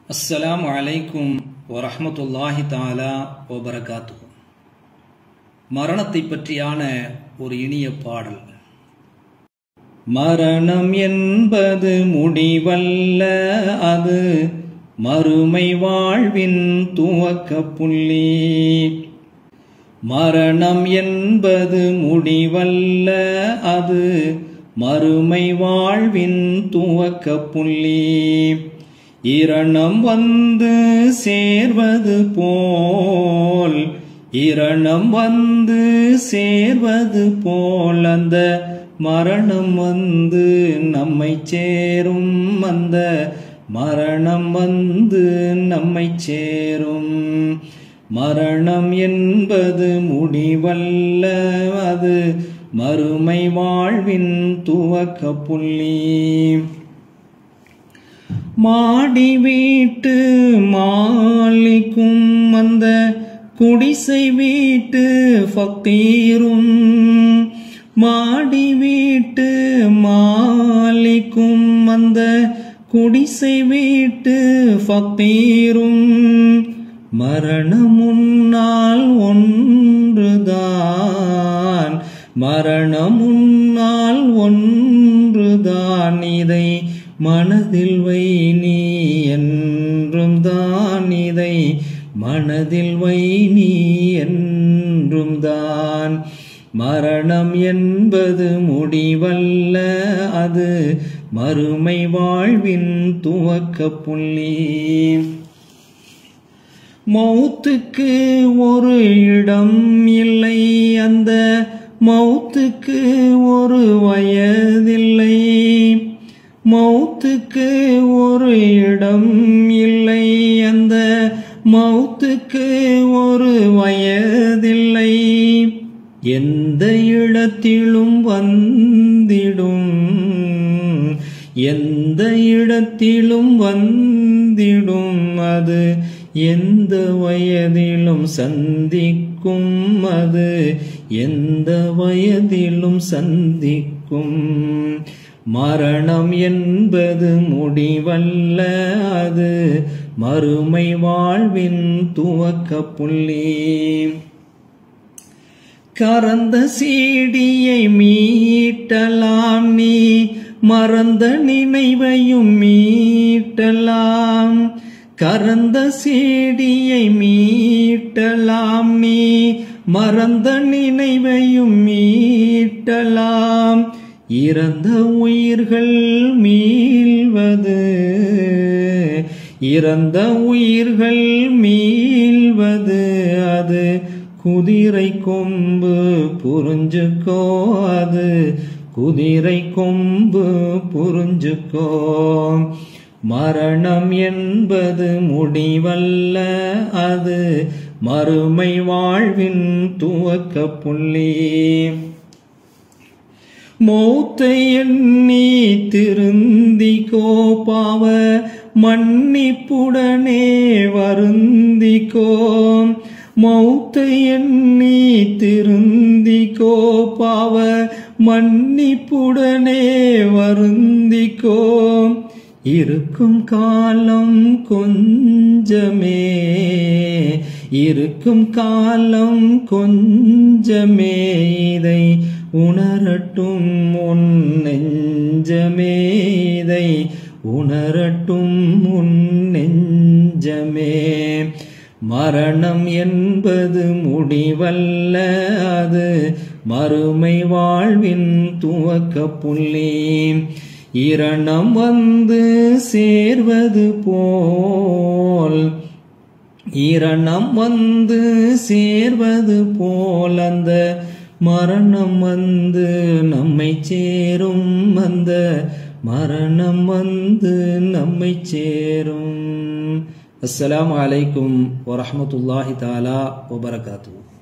அஸ்ஸலாமு அலைக்கும் வரஹ்மத்துல்லாஹி தாலா வபரகாத்து மரணத்தை பற்றியான ஒரு இனிய பாடல் மரணம் என்பது முடிவல்ல அது மறுமை வாழ்வின் துவக்க புள்ளி மரணம் என்பது முடிவல்ல அது மறுமை வாழ்வின் துவக்க புள்ளி இரணம் வந்து சேர்வது போல் இரணம் வந்து சேர்வது போல் அந்த மரணம் வந்து நம்மை சேரும் அந்த மரணம் வந்து நம்மை சேரும் மரணம் என்பது முடிவல்ல அது மறுமை வாழ்வின் துவக்க புள்ளி மாடி வீட்டு மாலிக்கும் அந்த குடிசை வீட்டு ஃபக்கீரும் மாடி வீட்டு மாலிக்கும் அந்த குடிசை வீட்டு ஃபக்கீரும் மரணமுன்னால் ஒன்றுதான் மரணமுன்னால் ஒன்றுதான் இதை மனதில் வை நீ என்றும் தான் இதை மனதில் வை நீ என்றும் தான் மரணம் என்பது முடிவல்ல அது மறுமை வாழ்வின் துவக்க புள்ளி மௌத்துக்கு ஒரு இடம் இல்லை அந்த மௌத்துக்கு ஒரு வயதில்லை மௌத்துக்கு ஒரு இடம் இல்லை அந்த மௌத்துக்கு ஒரு வயதில்லை எந்த இடத்திலும் வந்திடும் எந்த இடத்திலும் வந்திடும் அது எந்த வயதிலும் சந்திக்கும் அது எந்த வயதிலும் சந்திக்கும் மரணம் என்பது முடிவல்ல அது மறுமை வாழ்வின் துவக்க புள்ளி கறந்த சீடியை மீட்டலாம் நீ மறந்த நினைவையும் மீட்டலாம் கறந்த சீடியை மீட்டலாம் நீ மறந்த நினைவையும் மீட்டலாம் இறந்த உயிர்கள் மீள்வது இறந்த உயிர்கள் மீள்வது அது குதிரை கொம்பு புரிஞ்சுக்கோ அது குதிரை கொம்பு புரிஞ்சுக்கோ மரணம் என்பது முடிவல்ல அது மறுமை வாழ்வின் துவக்க புள்ளி மௌத்தை எண்ணி திருந்திக்கோ பாவ மன்னிப்புடனே வருந்திக்கோ மௌத்தை எண்ணி திருந்திக்கோ பாவ மன்னிப்புடனே வருந்திக்கோ இருக்கும் காலம் கொஞ்சமே இருக்கும் காலம் கொஞ்சமே இதை உணரட்டும் உன் நெஞ்சமே இதை உணரட்டும் உன் நெஞ்சமே மரணம் என்பது முடிவல்ல அது மறுமை வாழ்வின் துவக்க புள்ளி இரணம் வந்து சேர்வது போல் இரணம் வந்து சேர்வது போல் அந்த மரணம் வந்து நம்மை சேரும் அந்த மரணம் வந்து நம்மை சேரும் அஸ்ஸலாமு அலைக்கும் வரஹமத்துல்லாஹி தாலா வபரகாத்து